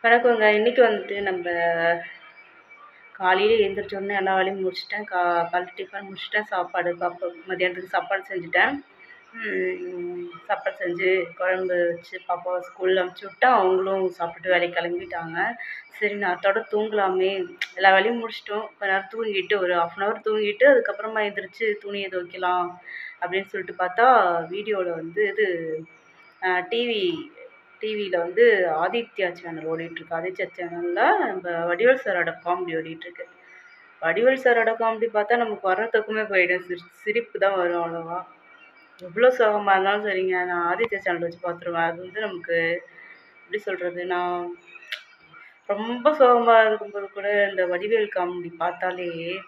வணக்கங்க இன்றைக்கி வந்துட்டு நம்ம காலையில் எழுந்திரிச்ச உடனே எல்லா வேலையும் முடிச்சிட்டேன் கா காலை டிஃபன் முடிச்சிட்டேன் சாப்பாடு பாப்பா மதியானத்துக்கு சாப்பாடு செஞ்சுட்டேன் ம், சாப்பாடு செஞ்சு குழம்பு வச்சு பாப்பாவை ஸ்கூலில் அனுப்பிச்சி விட்டேன் அவங்களும் சாப்பிட்டு வேலைக்கு கிளம்பிட்டாங்க சரி நான் அதோட தூங்கலாமே எல்லா வேலையும் முடிச்சிட்டோம் கொஞ்ச நேரம் தூங்கிட்டு ஒரு ஆஃப் அன் ஹவர் தூங்கிட்டு அதுக்கப்புறமா எழுந்திரிச்சு துணியை துவைக்கலாம் அப்படின்னு சொல்லிட்டு பார்த்தா வீடியோவில் வந்து இது டிவி டிவியில் வந்து ஆதித்யா சேனல் ஓடிட்டுருக்கு ஆதித்யா சேனலில் நம்ம வடிவேல் சாரோட காமெடி ஓடிட்டுருக்கு வடிவேல் சாரோட காமெடி பார்த்தா நமக்கு வர்றதுக்குமே போயிடும் சிரி சிரிப்பு தான் வரும் அவ்வளோவா எவ்வளோ சோகமாக இருந்தாலும் சரிங்க நான் ஆதித்யா சேனல் வச்சு பார்த்துருவேன் அது வந்து நமக்கு எப்படி சொல்கிறது நான் ரொம்ப சோகமாக இருக்கும்போது கூட இந்த வடிவேல் காமெடி பார்த்தாலே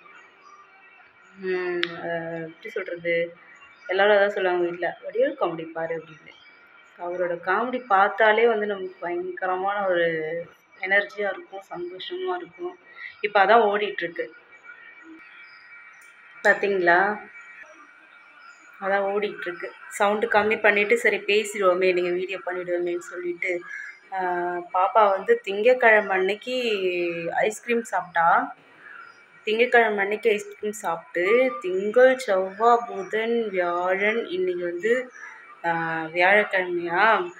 ம், அஹ், எப்படி சொல்கிறது எல்லாரும் அதான் சொல்லுவாங்க வீட்டில் வடிவேல் காமெடி பாரு அப்படின்னு அவரோட காமெடி பார்த்தாலே வந்து நமக்கு பயங்கரமான ஒரு எனர்ஜியாக இருக்கும் சந்தோஷமாக இருக்கும் இப்போ அதான் ஓடிட்டுருக்கு பார்த்தீங்களா அதான் ஓடிட்டுருக்கு சவுண்டு கம்மி பண்ணிவிட்டு சரி பேசிடுவோமே நீங்கள் வீடியோ பண்ணிவிடுவோமேன்னு சொல்லிட்டு ஆஹ், பாப்பா வந்து திங்கக்கிழமை அன்னைக்கு ஐஸ்கிரீம் சாப்பிட்டா திங்கக்கிழமை அன்னைக்கு ஐஸ்கிரீம் சாப்பிட்டு திங்கள் செவ்வாய் புதன் வியாழன் இன்னைக்கு வந்து ஆஹ், வியாழக்கிழமையா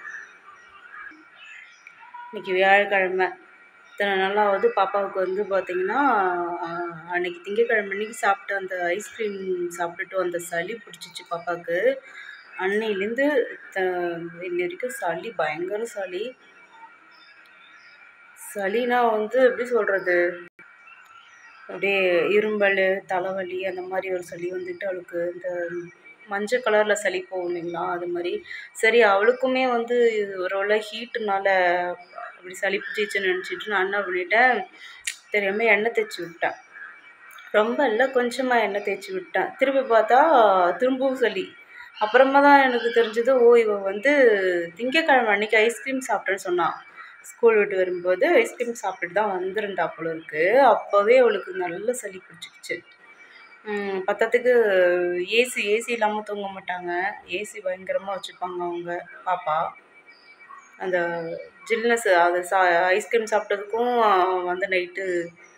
இன்னைக்கு வியாழக்கிழமை இத்தனை நாளாவது பாப்பாவுக்கு வந்து பார்த்தீங்கன்னா ஆஹ், அன்னைக்கு திங்கக்கிழமை அன்னைக்கு சாப்பிட்ட அந்த ஐஸ்கிரீம் சாப்பிட்டுட்டு அந்த சளி பிடிச்சிச்சு பாப்பாவுக்கு அன்னையிலேருந்து இன்னி வரைக்கும் சளி பயங்கர சளி சளினா வந்து எப்படி சொல்கிறது அப்படியே இரும்பல் தலைவலி அந்த மாதிரி ஒரு சளி வந்துட்டு அவளுக்கு இந்த மஞ்சள் கலரில் சளி போகும் இல்லைங்களா அது மாதிரி சரி அவளுக்குமே வந்து இது ஒரு ஹீட்டுனால அப்படி சளி பிடிச்சிச்சுன்னு நினச்சிட்டு நான் என்ன பண்ணிட்டேன் தெரியாமல் எண்ணெய் தேய்ச்சி விட்டேன் ரொம்ப இல்லை கொஞ்சமாக எண்ணெய் தேய்ச்சி விட்டேன் திருப்பி பார்த்தா திரும்பவும் சளி அப்புறமா தான் எனக்கு தெரிஞ்சது ஓ இவ வந்து திங்கக்கிழமை அன்னைக்கு ஐஸ்கிரீம் சாப்பிட்டேன்னு சொன்னான் ஸ்கூல் விட்டு வரும்போது ஐஸ்கிரீம் சாப்பிட்டுட்டு தான் வந்திருந்தா போல இருக்கு அப்போவே அவளுக்கு நல்ல சளி பிடிச்சிக்கிச்சு ம், பத்தாததுக்கு ஏசி ஏசி இல்லாமல் தூங்க மாட்டாங்க ஏசி பயங்கரமாக வச்சுருப்பாங்க அவங்க பாப்பா அந்த ஜில்னஸ் அது சா ஐஸ்கிரீம் சாப்பிட்டதுக்கும் வந்து நைட்டு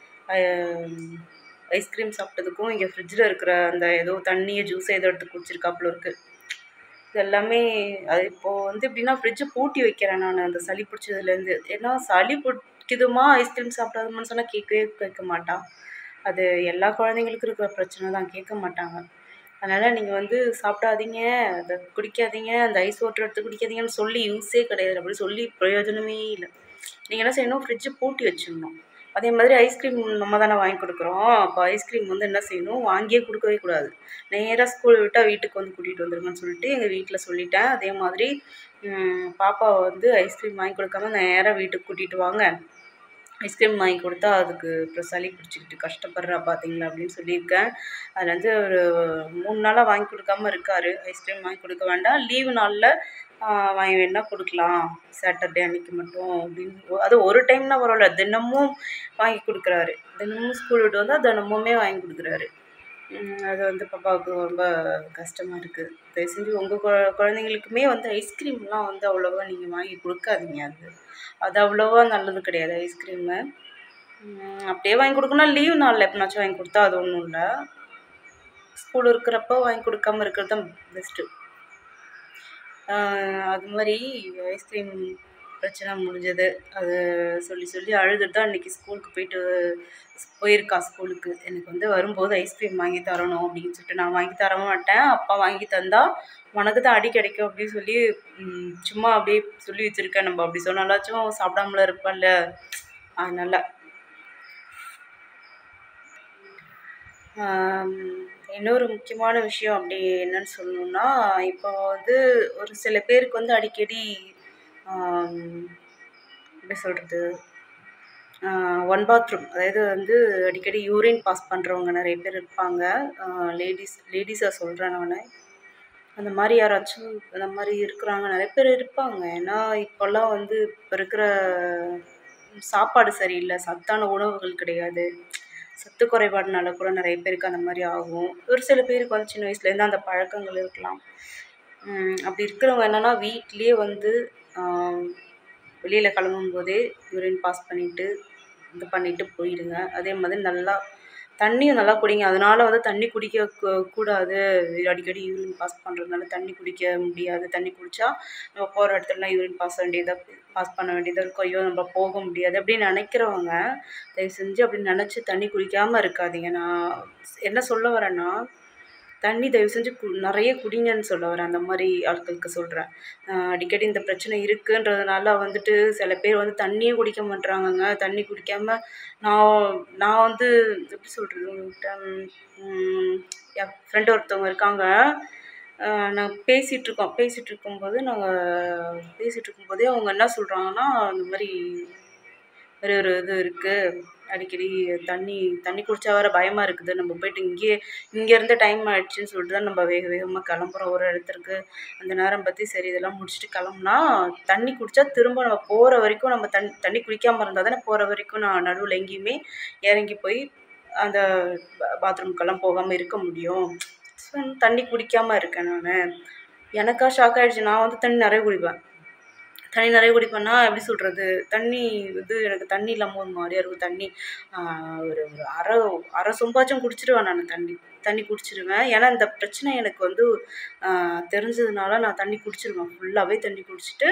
ஐஸ்கிரீம் சாப்பிட்டதுக்கும் இங்கே ஃப்ரிட்ஜில் இருக்கிற அந்த ஏதோ தண்ணியை ஜூஸை ஏதோ எடுத்து குடிச்சிருக்காப்புல இருக்கு இது எல்லாமே அது இப்போது வந்து எப்படின்னா ஃப்ரிட்ஜை பூட்டி வைக்கிறேன் நான் அந்த சளி பிடிச்சதுலேருந்து ஏன்னா சளி பிடிக்குதுமா ஐஸ்கிரீம் சாப்பிடாதுமான்னு சொன்னால் கேட்கவே கேட்க மாட்டான் அது எல்லா குழந்தைங்களுக்கும் இருக்கிற பிரச்சனை தான் கேட்க மாட்டாங்க அதனால் நீங்கள் வந்து சாப்பிடாதீங்க அதை குடிக்காதீங்க அந்த ஐஸ் வாட்டர் எடுத்து குடிக்காதீங்கன்னு சொல்லி யூஸே கிடையாது அப்படி சொல்லி பிரயோஜனமே இல்லை நீங்கள் என்ன செய்யணும் ஃப்ரிட்ஜை பூட்டி வச்சிடணும் அதே மாதிரி ஐஸ்கிரீம் நம்ம தானே வாங்கி கொடுக்குறோம் அப்போ ஐஸ்கிரீம் வந்து என்ன செய்யணும் வாங்கியே கொடுக்கவே கூடாது நேராக ஸ்கூல் விட்டால் வீட்டுக்கு வந்து கூட்டிகிட்டு வந்துருங்கன்னு சொல்லிட்டு எங்கள் வீட்டில் சொல்லிட்டேன் அதே மாதிரி ம், பாப்பாவை வந்து ஐஸ்கிரீம் வாங்கி கொடுக்காம நேராக வீட்டுக்கு கூட்டிகிட்டு வாங்க ஐஸ்கிரீம் வாங்கி கொடுத்தா அதுக்கு அப்புறம் சளி பிடிச்சிக்கிட்டு கஷ்டப்படுறா பார்த்தீங்களா அப்படின்னு சொல்லியிருக்கேன் அதில் வந்து ஒரு மூணு நாளாக வாங்கி கொடுக்காம இருக்காரு ஐஸ்கிரீம் வாங்கி கொடுக்க வேண்டாம் லீவு நாளில் வாங்கி வேணா கொடுக்கலாம் சாட்டர்டே அன்னைக்கு மட்டும் அப்படின்னு அது ஒரு டைம்னா பரவாயில்ல தினமும் வாங்கி கொடுக்குறாரு தினமும் ஸ்கூல் விட்டு வந்தால் தினமுமே வாங்கி கொடுக்குறாரு உம் அது வந்து பாப்பாவுக்கு ரொம்ப கஷ்டமாக இருக்குது தயவு செஞ்சு உங்கள் குழ குழந்தைங்களுக்குமே வந்து ஐஸ்கிரீம்லாம் வந்து அவ்வளோவா நீங்கள் வாங்கி கொடுக்காதீங்க அது அது அவ்வளோவா நல்லது கிடையாது ஐஸ்கிரீமு அப்படியே வாங்கி கொடுக்கணும் லீவ் நாளில் எப்போனாச்சும் வாங்கி கொடுத்தா அது ஒன்றும் இல்லை ஸ்கூல் இருக்கிறப்போ வாங்கி கொடுக்காம இருக்கிறது தான் பெஸ்ட்டு அது மாதிரி ஐஸ்கிரீம் பிரச்சனை முடிஞ்சது அது சொல்லி சொல்லி அழுதுட்டு தான் இன்றைக்கி ஸ்கூலுக்கு போயிட்டு போயிருக்கா ஸ்கூலுக்கு எனக்கு வந்து வரும்போது ஐஸ்கிரீம் வாங்கி தரணும் அப்படின்னு சொல்லிட்டு நான் வாங்கி தர மாட்டேன் அப்பா வாங்கி தந்தா உனக்கு தான் அடி கிடைக்கும் அப்படின்னு சொல்லி ம், சும்மா அப்படியே சொல்லி வச்சுருக்கேன் நம்ம அப்படி சொன்னாலாச்சும் சாப்பிடாமல இருப்பான்ல அதனால ஆம், இன்னொரு முக்கியமான விஷயம் அப்படி என்னன்னு சொல்லணுன்னா இப்போ வந்து ஒரு சில பேருக்கு வந்து அடிக்கடி ஆம், எப்படி சொல்கிறது ஒன் பாத்ரூம் அதாவது வந்து அடிக்கடி யூரின் பாஸ் பண்ணுறவங்க நிறைய பேர் இருப்பாங்க லேடிஸ் லேடிஸாக சொல்கிறேன் நான் அந்த மாதிரி யாராச்சும் அந்த மாதிரி இருக்கிறாங்க நிறைய பேர் இருப்பாங்க ஏன்னா இப்போல்லாம் வந்து இப்போ இருக்கிற சாப்பாடு சரியில்லை சத்தான உணவுகள் கிடையாது சத்து குறைபாடுனால கூட நிறைய பேருக்கு அந்த மாதிரி ஆகும் ஒரு சில பேருக்கு வந்து சின்ன வயசுலேருந்து அந்த பழக்கங்கள் இருக்கலாம் உம் அப்படி இருக்கிறவங்க என்னென்னா வீட்டிலேயே வந்து ஆம், வெளியில் கிளம்பும்போதே யூரின் பாஸ் பண்ணிவிட்டு இது பண்ணிவிட்டு போயிடுங்க அதே மாதிரி நல்லா தண்ணியும் நல்லா குடிங்க அதனால வந்து தண்ணி குடிக்க கூ- கூடாது அடிக்கடி யூரின் பாஸ் பண்ணுறதுனால தண்ணி குடிக்க முடியாது தண்ணி குடித்தா நம்ம போகிற இடத்துலலாம் யூரின் பாஸ் வேண்டியதாக பாஸ் பண்ண வேண்டியதாக இருக்கும் ஐயோ நம்ம போக முடியாது அப்படின்னு நினைக்கிறவங்க தயவு செஞ்சு அப்படி நினச்சி தண்ணி குடிக்காமல் இருக்காதீங்க நான் என்ன சொல்ல வரேன்னா தண்ணி தயவு செஞ்சு கு நிறைய குடிங்கன்னு சொல்ல வரேன் அந்த மாதிரி ஆட்களுக்கு சொல்கிறேன் அடிக்கடி இந்த பிரச்சனை இருக்குன்றதுனால வந்துட்டு சில பேர் வந்து தண்ணியே குடிக்க மாட்றாங்கங்க தண்ணி குடிக்காமல் நான் நான் வந்து எப்படி சொல்கிறது உங்கள்கிட்ட ம், என் ஃப்ரெண்டு ஒருத்தவங்க இருக்காங்க அஹ் நான் பேசிகிட்டு இருக்கோம் பேசிகிட்டு இருக்கும்போது நாங்கள் பேசிகிட்டு இருக்கும்போதே அவங்க என்ன சொல்கிறாங்கன்னா இந்த மாதிரி ஒரு ஒரு இது இருக்குது அடிக்கடி தண்ணி தண்ணி குடிச்சா வேறு பயமாக இருக்குது நம்ம போயிட்டு இங்கேயே இங்கேருந்து டைம் ஆயிடுச்சுன்னு சொல்லிட்டு தான் நம்ம வேக வேகமாக கிளம்புறோம் ஒரு இடத்துக்கு அந்த நேரம் பற்றி சரி இதெல்லாம் முடிச்சுட்டு கிளம்புனா தண்ணி குடித்தா திரும்ப நம்ம போகிற வரைக்கும் நம்ம தண்ணி தண்ணி குடிக்காமல் இருந்தால் தானே போகிற வரைக்கும் நான் நடுவில் எங்கேயுமே இறங்கி போய் அந்த பாத்ரூம்க்கெல்லாம் போகாமல் இருக்க முடியும் ஸோ தண்ணி குடிக்காமல் இருக்கேன் நான் எனக்கா ஷாக் ஆகிடுச்சு நான் வந்து தண்ணி நிறைய குடிப்பேன் தண்ணி நிறைய குடிப்பேன்னா எப்படி சொல்கிறது தண்ணி இது எனக்கு தண்ணி இல்லாமல் ஒரு மாதிரியா இருக்கும் தண்ணி ஆஹ் ஒரு ஒரு அரை அரை சொம்பாச்சும் குடிச்சிடுவேன் நான் தண்ணி தண்ணி குடிச்சிடுவேன் ஏன்னா இந்த பிரச்சனை எனக்கு வந்து ஆஹ் தெரிஞ்சதுனால நான் தண்ணி குடிச்சிருவேன் ஃபுல்லாகவே தண்ணி குடிச்சிட்டு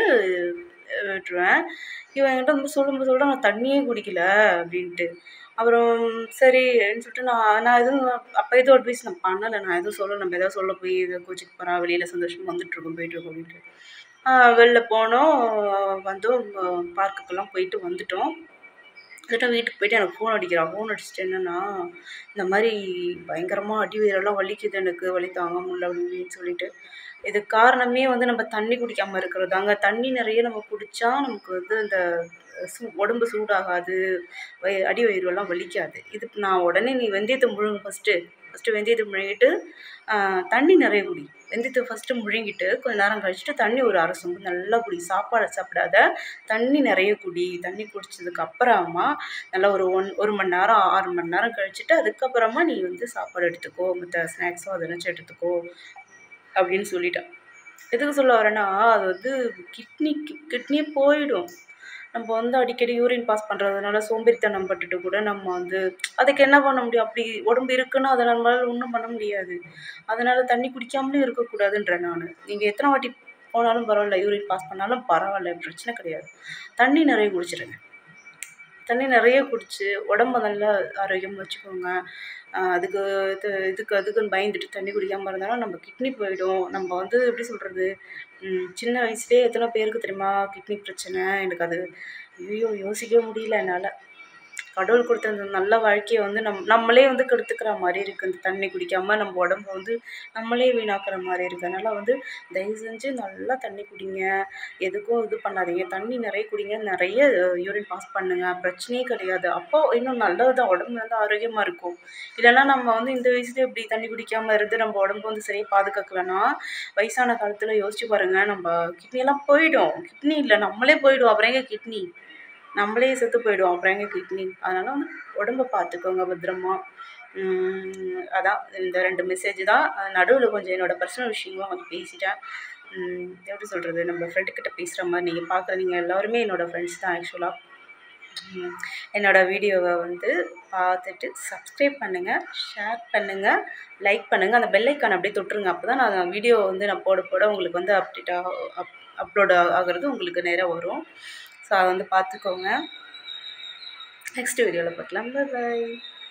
அஹ் விட்டுருவேன் இவன் என்கிட்ட வந்து சொல்லும்போது சொல்லிட்டு நான் தண்ணியே குடிக்கல அப்படின்ட்டு அப்புறம் சரின்னு சொல்லிட்டு நான் நான் எதுவும் அப்போ எதுவும் அட்வைஸ் நான் பண்ணலை நான் எதுவும் சொல்ல நம்ம எதாவது சொல்ல போய் இதை கோச்சிக்கு போகிறா வெளியில் சந்தோஷமாக வந்துட்டுருக்கோம் போயிட்டுருக்கோம் அப்படின்ட்டு ஆஹ் வெளில போனோம் வந்தோம் பார்க்குக்கெல்லாம் போயிட்டு வந்துட்டோம் வந்துட்டு வீட்டுக்கு போயிட்டு எனக்கு ஃபோன் அடிக்கிறான் ஃபோன் அடிச்சுட்டு என்னன்னா இந்த மாதிரி பயங்கரமாக அடி வயிறெல்லாம் வலிக்குது எனக்கு வலி தாங்க முடியல அப்படின்னு சொல்லிட்டு இதுக்கு காரணமே வந்து நம்ம தண்ணி குடிக்காமல் இருக்கிறது தாங்க தண்ணி நிறைய நம்ம குடித்தா நமக்கு வந்து இந்த சூ உடம்பு சூடாகாது வய அடி வயிறுலாம் வலிக்காது இதுக்கு நான் உடனே நீ வெந்தயத்தை முழுங்கு ஃபஸ்ட்டு ஃபஸ்ட்டு வெந்தயத்தை முழுங்கிட்டு ஆஹ் தண்ணி நிறைய குடி வெந்தயத்தை ஃபஸ்ட்டு முழுங்கிட்டு கொஞ்ச நேரம் கழிச்சுட்டு தண்ணி ஒரு அரை சொம்பு நல்லா குடி சாப்பாடு சாப்பிடாத தண்ணி நிறைய குடி தண்ணி குடிச்சதுக்கு அப்புறமா நல்லா ஒரு ஒன் ஒரு மணி நேரம் ஆறு மணி நேரம் கழிச்சுட்டு அதுக்கப்புறமா நீ வந்து சாப்பாடு எடுத்துக்கோ மற்ற ஸ்நாக்ஸோ அது எதாச்சும் எடுத்துக்கோ அப்படின்னு சொல்லிட்டேன் எதுக்கு சொல்ல வரேன்னா அது வந்து கிட்னி கிட்னியே போயிடும் நம்ம வந்து அடிக்கடி யூரின் பாஸ் பண்ணுறதுனால சோம்பேறித்தனம் பட்டுட்டு கூட நம்ம வந்து அதுக்கு என்ன பண்ண முடியும் அப்படி உடம்பு இருக்குன்னா அதை நம்மளால ஒன்றும் பண்ண முடியாது அதனால தண்ணி குடிக்காமலும் இருக்கக்கூடாதுன்றேன் நான் நீங்கள் எத்தனை வாட்டி போனாலும் பரவாயில்ல யூரின் பாஸ் பண்ணாலும் பரவாயில்ல பிரச்சனை கிடையாது தண்ணி நிறைய குடிச்சிடுங்க தண்ணி நிறைய குடிச்சு உடம்ப நல்லா ஆரோக்கியமாக வச்சுக்கோங்க ஆஹ் அதுக்கு இது இதுக்கு அதுக்குன்னு பயந்துட்டு தண்ணி குடிக்காமல் இருந்தாலும் நம்ம கிட்னி போயிடும் நம்ம வந்து எப்படி சொல்கிறது சின்ன வயசுலேயே எத்தனை பேருக்கு தெரியுமா கிட்னி பிரச்சனை எனக்கு அது ஐயோ யோசிக்கவே முடியல என்னால் கடவுள் கொடுத்த அந்த நல்ல வாழ்க்கையை வந்து நம் நம்மளே வந்து கெடுத்துக்கிற மாதிரி இருக்குது இந்த தண்ணி குடிக்காமல் நம்ம உடம்ப வந்து நம்மளே வீணாக்குற மாதிரி இருக்குது அதனால் வந்து தயவு செஞ்சு நல்லா தண்ணி குடிங்க எதுக்கும் இது பண்ணாதீங்க தண்ணி நிறைய குடிங்க நிறைய யூரின் பாஸ் பண்ணுங்க பிரச்சனையே கிடையாது அப்போ இன்னும் நல்லது தான் உடம்பு வந்து ஆரோக்கியமாக இருக்கும் இல்லைன்னா நம்ம வந்து இந்த வயசுல இப்படி தண்ணி குடிக்காமல் இருந்து நம்ம உடம்பு வந்து சரியாக பாதுகாக்கலன்னா வயசான காலத்தில் யோசிச்சு பாருங்க நம்ம கிட்னியெல்லாம் போயிடும் கிட்னி இல்லை நம்மளே போயிடும் அப்புறம் எங்க கிட்னி நம்மளே செத்து போயிடுவோம் அப்புறம் எங்க கிட்னி அதனால் வந்து உடம்ப பார்த்துக்கோங்க பத்திரமா உம் அதான் இந்த ரெண்டு மெசேஜ் தான் நடுவில் கொஞ்சம் என்னோடய பர்சனல் விஷயங்களும் கொஞ்சம் பேசிட்டேன் உம் எப்படி சொல்கிறது நம்ம ஃப்ரெண்டுக்கிட்ட பேசுகிற மாதிரி நீங்கள் பார்க்குற நீங்கள் எல்லாருமே என்னோடய ஃப்ரெண்ட்ஸ் தான் ஆக்சுவலாக என்னோடய வீடியோவை வந்து பார்த்துட்டு சப்ஸ்கிரைப் பண்ணுங்கள் ஷேர் பண்ணுங்கள் லைக் பண்ணுங்கள் அந்த பெல் ஐக்கான் அப்படியே தொட்டுருங்க அப்போ தான் நான் வீடியோ வந்து நான் போட போட உங்களுக்கு வந்து அப்டேட் ஆக அப் அப்லோட் ஆகிறது உங்களுக்கு நேராக வரும் ஸோ அதை வந்து பார்த்துக்கோங்க நெக்ஸ்ட் வீடியோவில் பார்க்கலாம் பை